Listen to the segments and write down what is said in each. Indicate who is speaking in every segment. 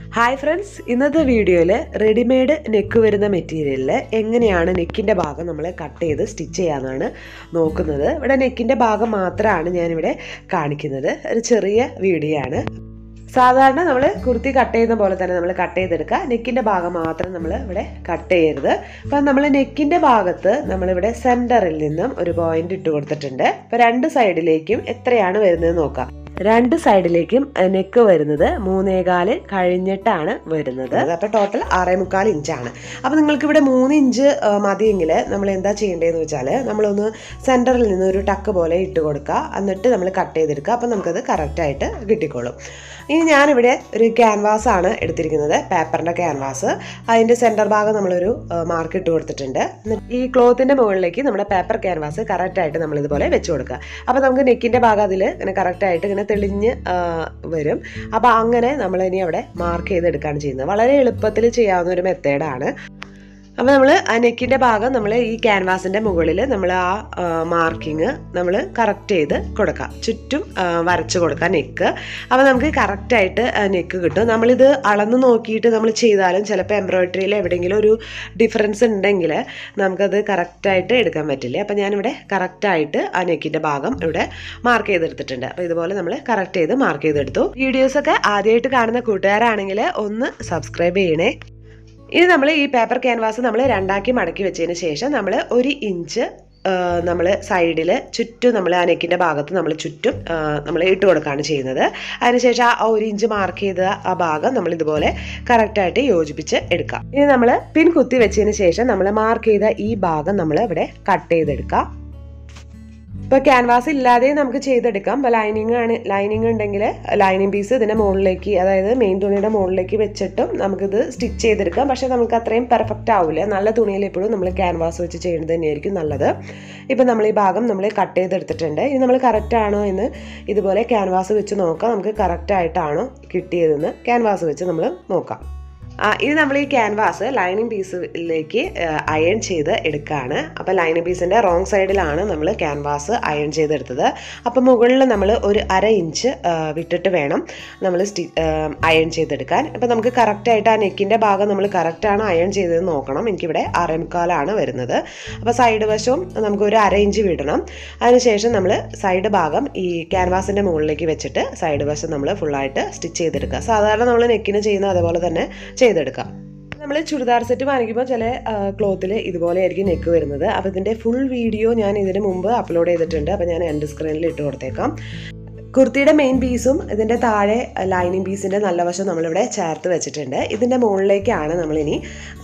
Speaker 1: hi friends ഇന്നത്തെ വീഡിയോയിൽ readymade neck വരുന്ന മെറ്റീരിയലിൽ എങ്ങനെയാണ് നെക്കിൻ്റെ ഭാഗം നമ്മൾ കട്ട് ചെയ്ത് സ്റ്റിച്ച് ചെയ്യാമെന്നാണ് നോക്കുന്നത് ഇവിടെ നെക്കിൻ്റെ ഭാഗം മാത്രമാണ് ഞാനിവിടെ കാണിക്കുന്നത് ഒരു ചെറിയ വീഡിയോ ആണ് സാധാരണ നമ്മൾ കുർത്തി കട്ട് ചെയ്യുന്ന പോലെ തന്നെ നമ്മൾ കട്ട് ചെയ്തെടുക്കുക നെക്കിൻ്റെ ഭാഗം മാത്രം നമ്മൾ ഇവിടെ കട്ട് ചെയ്യരുത് അപ്പം നമ്മൾ നെക്കിൻ്റെ ഭാഗത്ത് നമ്മളിവിടെ സെൻറ്ററിൽ നിന്നും ഒരു പോയിന്റ് ഇട്ട് കൊടുത്തിട്ടുണ്ട് അപ്പോൾ രണ്ട് സൈഡിലേക്കും എത്രയാണ് വരുന്നത് നോക്കാം രണ്ട് സൈഡിലേക്കും നെക്ക് വരുന്നത് മൂന്നേകാല് കഴിഞ്ഞിട്ടാണ് വരുന്നത് അപ്പോൾ ടോട്ടൽ ആറേ മുക്കാൽ ഇഞ്ചാണ് അപ്പോൾ നിങ്ങൾക്ക് ഇവിടെ മൂന്ന് ഇഞ്ച് ആ, മതിയെങ്കിൽ നമ്മൾ എന്താ ചെയ്യേണ്ടതെന്ന് വെച്ചാൽ നമ്മളൊന്ന് സെൻറ്ററിൽ നിന്ന് ഒരു ടക്ക് പോലെ ഇട്ട് കൊടുക്കുക എന്നിട്ട് നമ്മൾ കട്ട് ചെയ്തെടുക്കുക അപ്പോൾ നമുക്കത് കറക്റ്റായിട്ട് കിട്ടിക്കോളും ഇനി ഞാനിവിടെ ഒരു ക്യാൻവാസ് ആണ് എടുത്തിരിക്കുന്നത് പേപ്പറിൻ്റെ ക്യാൻവാസ് അതിൻ്റെ സെൻറ്റർ ഭാഗം നമ്മളൊരു മാർക്ക് ഇട്ട് കൊടുത്തിട്ടുണ്ട് എന്നിട്ട് ഈ ക്ലോത്തിൻ്റെ മുകളിലേക്ക് നമ്മുടെ പേപ്പർ ക്യാൻവാസ് കറക്റ്റായിട്ട് നമ്മൾ ഇതുപോലെ വെച്ച് കൊടുക്കുക അപ്പോൾ നമുക്ക് നെക്കിൻ്റെ ഭാഗം അതിൽ ഇങ്ങനെ കറക്റ്റായിട്ട് ഇങ്ങനെ തെളിഞ്ഞ് ആ, വരും അപ്പോൾ അങ്ങനെ നമ്മൾ ഇനി അവിടെ മാർക്ക് ചെയ്തെടുക്കുകയാണ് ചെയ്യുന്നത് വളരെ എളുപ്പത്തിൽ ചെയ്യാവുന്ന ഒരു മെത്തേഡാണ് അപ്പോൾ നമ്മൾ ആ നെക്കിൻ്റെ ഭാഗം നമ്മൾ ഈ ക്യാൻവാസിൻ്റെ മുകളിൽ നമ്മൾ ആ മാർക്കിങ് നമ്മൾ കറക്റ്റ് ചെയ്ത് കൊടുക്കാം ചുറ്റും ആ, വരച്ച് കൊടുക്കാം നെക്ക് അപ്പോൾ നമുക്ക് കറക്റ്റായിട്ട് നെക്ക് കിട്ടും നമ്മളിത് അളന്ന് നോക്കിയിട്ട് നമ്മൾ ചെയ്താലും ചിലപ്പോൾ എംബ്രോയിഡറിയിൽ എവിടെയെങ്കിലും ഒരു ഡിഫറൻസ് ഉണ്ടെങ്കിൽ നമുക്കത് കറക്റ്റായിട്ട് എടുക്കാൻ പറ്റില്ല അപ്പോൾ ഞാനിവിടെ കറക്റ്റായിട്ട് ആ നെക്കിൻ്റെ ഭാഗം ഇവിടെ മാർക്ക് ചെയ്തെടുത്തിട്ടുണ്ട് അപ്പോൾ ഇതുപോലെ നമ്മൾ കറക്റ്റ് ചെയ്ത് മാർക്ക് ചെയ്തെടുത്തു വീഡിയോസൊക്കെ ആദ്യമായിട്ട് കാണുന്ന കൂട്ടുകാരാണെങ്കിൽ ഒന്ന് സബ്സ്ക്രൈബ് ചെയ്യണേ ഇനി നമ്മൾ ഈ പേപ്പർ ക്യാൻവാസ് നമ്മൾ രണ്ടാക്കി മടക്കി വെച്ചതിന് ശേഷം നമ്മൾ ഒരു ഇഞ്ച് നമ്മൾ സൈഡിൽ ചുറ്റും നമ്മൾ ആ നെക്കിൻ്റെ ഭാഗത്ത് നമ്മൾ ചുറ്റും നമ്മൾ ഇട്ട് കൊടുക്കുകയാണ് ചെയ്യുന്നത് അതിനുശേഷം ആ ഒരു ഇഞ്ച് മാർക്ക് ചെയ്ത ആ ഭാഗം നമ്മൾ ഇതുപോലെ കറക്റ്റായിട്ട് യോജിപ്പിച്ച് എടുക്കാം ഇനി നമ്മൾ പിൻ കുത്തി വെച്ചതിന് ശേഷം നമ്മൾ മാർക്ക് ചെയ്ത ഈ ഭാഗം നമ്മൾ ഇവിടെ കട്ട് ചെയ്തെടുക്കാം ഇപ്പോൾ ക്യാൻവാസ് ഇല്ലാതെ നമുക്ക് ചെയ്തെടുക്കാം ഇപ്പോൾ ലൈനിങ് ആണ് ലൈനിങ് ഉണ്ടെങ്കിൽ ലൈനിങ് പീസ് ഇതിൻ്റെ മുകളിലേക്ക് അതായത് മെയിൻ തുണിയുടെ മുകളിലേക്ക് വെച്ചിട്ടും നമുക്കിത് സ്റ്റിച്ച് ചെയ്തെടുക്കാം പക്ഷേ നമുക്ക് അത്രയും പെർഫെക്റ്റ് ആവില്ല നല്ല തുണിയിൽ എപ്പോഴും നമ്മൾ ക്യാൻവാസ് വെച്ച് ചെയ്യുന്നത് തന്നെയായിരിക്കും നല്ലത് ഇപ്പം നമ്മൾ ഈ ഭാഗം നമ്മൾ കട്ട് ചെയ്തെടുത്തിട്ടുണ്ട് ഇനി നമ്മൾ കറക്റ്റ് ആണോ എന്ന് ഇതുപോലെ ക്യാൻവാസ് വെച്ച് നോക്കാം നമുക്ക് കറക്റ്റ് ആയിട്ടാണോ കിട്ടിയതെന്ന് ക്യാൻവാസ് വെച്ച് നമ്മൾ നോക്കാം ആ, ഇത് നമ്മൾ ഈ ക്യാൻവാസ് ലൈനിങ് പീസിലേക്ക് അയൺ ചെയ്ത് എടുക്കുകയാണ് അപ്പോൾ ലൈനിങ് പീസിൻ്റെ റോങ് സൈഡിലാണ് നമ്മൾ ക്യാൻവാസ് അയൺ ചെയ്തെടുത്തത് അപ്പോൾ മുകളിൽ നമ്മൾ ഒരു അര ഇഞ്ച് ആ, വിട്ടിട്ട് വേണം നമ്മൾ സ്റ്റി അയൺ ചെയ്തെടുക്കാൻ അപ്പോൾ നമുക്ക് കറക്റ്റായിട്ട് ആ നെക്കിൻ്റെ ഭാഗം നമ്മൾ കറക്റ്റാണ് അയൺ ചെയ്തത് നോക്കണം എനിക്കിവിടെ അരേ മുക്കാലാണ് വരുന്നത് അപ്പോൾ സൈഡ് വശവും നമുക്ക് ഒരു അര ഇഞ്ച് വിടണം അതിനുശേഷം നമ്മൾ സൈഡ് ഭാഗം ഈ ക്യാൻവാസിൻ്റെ മുകളിലേക്ക് വെച്ചിട്ട് സൈഡ് വശം നമ്മൾ ഫുള്ളായിട്ട് സ്റ്റിച്ച് ചെയ്തെടുക്കുക സാധാരണ നമ്മൾ നെക്കിന് ചെയ്യുന്ന അതുപോലെ തന്നെ ചെയ്തെടുക്കാം നമ്മൾ ചുരിദാർ സെറ്റ് വാങ്ങിക്കുമ്പോൾ ചില ക്ലോത്തിൽ ഇതുപോലെ ആയിരിക്കും നെക്ക് വരുന്നത് അപ്പോൾ ഇതിൻ്റെ ഫുൾ വീഡിയോ ഞാൻ ഇതിന് മുമ്പ് അപ്ലോഡ് ചെയ്തിട്ടുണ്ട് അപ്പോൾ ഞാൻ എൻ്റെ സ്ക്രീനിൽ ഇട്ട് കൊടുത്തേക്കാം കുർത്തിയുടെ മെയിൻ പീസും ഇതിൻ്റെ താഴെ ലൈനിങ് പീസിൻ്റെ നല്ല വശം നമ്മളിവിടെ ചേർത്ത് വെച്ചിട്ടുണ്ട് ഇതിൻ്റെ മുകളിലേക്കാണ് നമ്മളിനി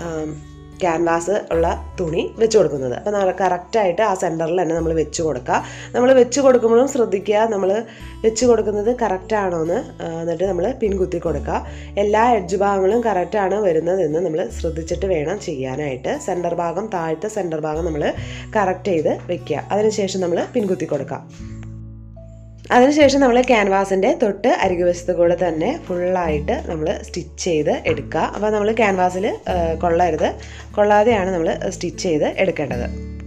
Speaker 1: ക്യാൻവാസ് ഉള്ള തുണി വെച്ച് കൊടുക്കുന്നത് അപ്പോൾ നമ്മൾ കറക്റ്റായിട്ട് ആ സെൻറ്ററിൽ തന്നെ നമ്മൾ വെച്ച് കൊടുക്കുക നമ്മൾ വെച്ച് കൊടുക്കുമ്പോഴും ശ്രദ്ധിക്കുക നമ്മൾ വെച്ച് കൊടുക്കുന്നത് കറക്റ്റ് ആണോ എന്ന് ആ, എന്നിട്ട് നമ്മൾ പിൻ കുത്തി കൊടുക്കുക എല്ലാ എഡ്ജ് ഭാഗങ്ങളും കറക്റ്റാണ് വരുന്നതെന്ന് നമ്മൾ ശ്രദ്ധിച്ചിട്ട് വേണം ചെയ്യാനായിട്ട് സെൻറ്റർ ഭാഗം താഴത്തെ സെൻറ്റർ ഭാഗം നമ്മൾ കറക്റ്റ് ചെയ്ത് വെക്കുക അതിനുശേഷം നമ്മൾ പിൻ കുത്തി കൊടുക്കാം അതിനുശേഷം നമ്മൾ ക്യാൻവാസിൻ്റെ തൊട്ട് അരികുവശത്ത് കൂടെ തന്നെ ഫുള്ളായിട്ട് നമ്മൾ സ്റ്റിച്ച് ചെയ്ത് എടുക്കുക അപ്പോൾ നമ്മൾ ക്യാൻവാസിൽ കൊള്ളരുത് കൊള്ളാതെയാണ് നമ്മൾ സ്റ്റിച്ച് ചെയ്ത് എടുക്കേണ്ടത്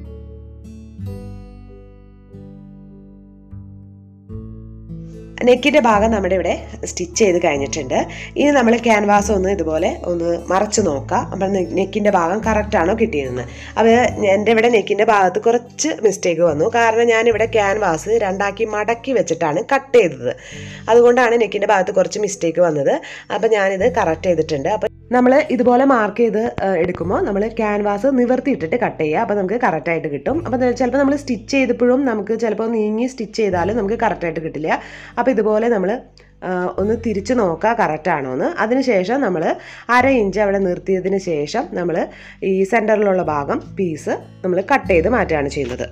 Speaker 1: നെക്കിൻ്റെ ഭാഗം നമ്മുടെ ഇവിടെ സ്റ്റിച്ച് ചെയ്ത് കഴിഞ്ഞിട്ടുണ്ട് ഇനി നമ്മൾ ക്യാൻവാസ് ഒന്ന് ഇതുപോലെ ഒന്ന് മറച്ച് നോക്കാം അപ്പം നെക്കിൻ്റെ ഭാഗം കറക്റ്റാണോ കിട്ടിയതെന്ന് അപ്പോൾ എൻ്റെ ഇവിടെ നെക്കിൻ്റെ ഭാഗത്ത് കുറച്ച് മിസ്റ്റേക്ക് വന്നു കാരണം ഞാനിവിടെ ക്യാൻവാസ് രണ്ടാക്കി മടക്കി വെച്ചിട്ടാണ് കട്ട് ചെയ്തത് അതുകൊണ്ടാണ് നെക്കിൻ്റെ ഭാഗത്ത് കുറച്ച് മിസ്റ്റേക്ക് വന്നത് അപ്പോൾ ഞാനിത് കറക്റ്റ് ചെയ്തിട്ടുണ്ട് അപ്പോൾ നമ്മൾ ഇതുപോലെ മാർക്ക് ചെയ്ത് എടുക്കുമ്പോൾ നമ്മൾ ക്യാൻവാസ് നിവർത്തിയിട്ടിട്ട് കട്ട് ചെയ്യുക അപ്പോൾ നമുക്ക് കറക്റ്റായിട്ട് കിട്ടും അപ്പോൾ ചിലപ്പോൾ നമ്മൾ സ്റ്റിച്ച് ചെയ്തപ്പോഴും നമുക്ക് ചിലപ്പോൾ നീങ്ങി സ്റ്റിച്ച് ചെയ്താലും നമുക്ക് കറക്റ്റായിട്ട് കിട്ടില്ല അപ്പോൾ ഇതുപോലെ നമ്മൾ ഒന്ന് തിരിച്ച് നോക്കുക കറക്റ്റ് ആണോ എന്ന് അതിനുശേഷം നമ്മൾ അര ഇഞ്ച് അവിടെ നിർത്തിയതിന് ശേഷം നമ്മൾ ഈ സെൻറ്ററിലുള്ള ഭാഗം പീസ് നമ്മൾ കട്ട് ചെയ്ത് മാറ്റുകയാണ് ചെയ്യുന്നത്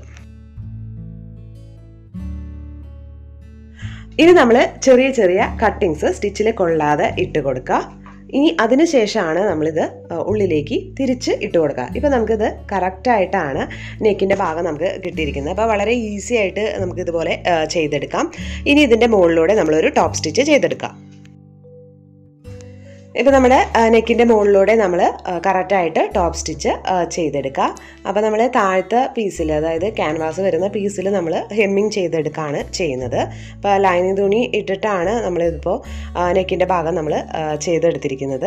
Speaker 1: ഇനി നമ്മൾ ചെറിയ ചെറിയ കട്ടിങ്സ് സ്റ്റിച്ചിൽ കൊള്ളാതെ ഇട്ട് കൊടുക്കുക ഇനി അതിനുശേഷമാണ് നമ്മളിത് ആ, ഉള്ളിലേക്ക് തിരിച്ച് ഇട്ട് കൊടുക്കുക ഇപ്പം നമുക്കിത് കറക്റ്റായിട്ടാണ് നെക്കിൻ്റെ ഭാഗം നമുക്ക് കിട്ടിയിരിക്കുന്നത് അപ്പോൾ വളരെ ഈസി ആയിട്ട് നമുക്കിതുപോലെ ആ, ചെയ്തെടുക്കാം ഇനി ഇതിൻ്റെ മുകളിലൂടെ നമ്മളൊരു ടോപ്പ് സ്റ്റിച്ച് ചെയ്തെടുക്കാം ഇപ്പോൾ നമ്മുടെ നെക്കിൻ്റെ മുകളിലൂടെ നമ്മൾ കറക്റ്റായിട്ട് ടോപ്പ് സ്റ്റിച്ച് ചെയ്തെടുക്കുക അപ്പോൾ നമ്മൾ താഴത്തെ പീസിൽ അതായത് ക്യാൻവാസ് വരുന്ന പീസിൽ നമ്മൾ ഹെമ്മിങ് ചെയ്തെടുക്കുകയാണ് ചെയ്യുന്നത് അപ്പോൾ ലൈനിങ് തുണി ഇട്ടിട്ടാണ് നമ്മളിതിപ്പോൾ നെക്കിൻ്റെ ഭാഗം നമ്മൾ ചെയ്തെടുത്തിരിക്കുന്നത്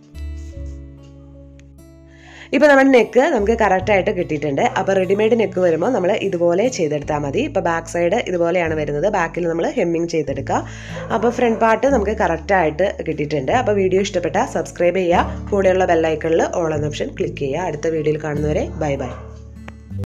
Speaker 1: ഇപ്പോൾ നമ്മുടെ നെക്ക് നമുക്ക് കറക്റ്റായിട്ട് കിട്ടിയിട്ടുണ്ട് അപ്പോൾ റെഡിമെയ്ഡ് നെക്ക് വരുമ്പോൾ നമ്മൾ ഇതുപോലെ ചെയ്തെടുത്താൽ മതി ഇപ്പോൾ ബാക്ക് സൈഡ് ഇതുപോലെയാണ് വരുന്നത് ബാക്കിൽ നമ്മൾ ഹെമ്മിങ് ചെയ്തെടുക്കുക അപ്പോൾ ഫ്രണ്ട് പാർട്ട് നമുക്ക് കറക്റ്റായിട്ട് കിട്ടിയിട്ടുണ്ട് അപ്പോൾ വീഡിയോ ഇഷ്ടപ്പെട്ടാൽ സബ്സ്ക്രൈബ് ചെയ്യുക കൂടെയുള്ള ബെല്ലൈക്കണിൽ ഓൾ എന്ന ഓപ്ഷൻ ക്ലിക്ക് ചെയ്യുക അടുത്ത വീഡിയോയിൽ കാണുന്നവരെ ബൈ ബൈ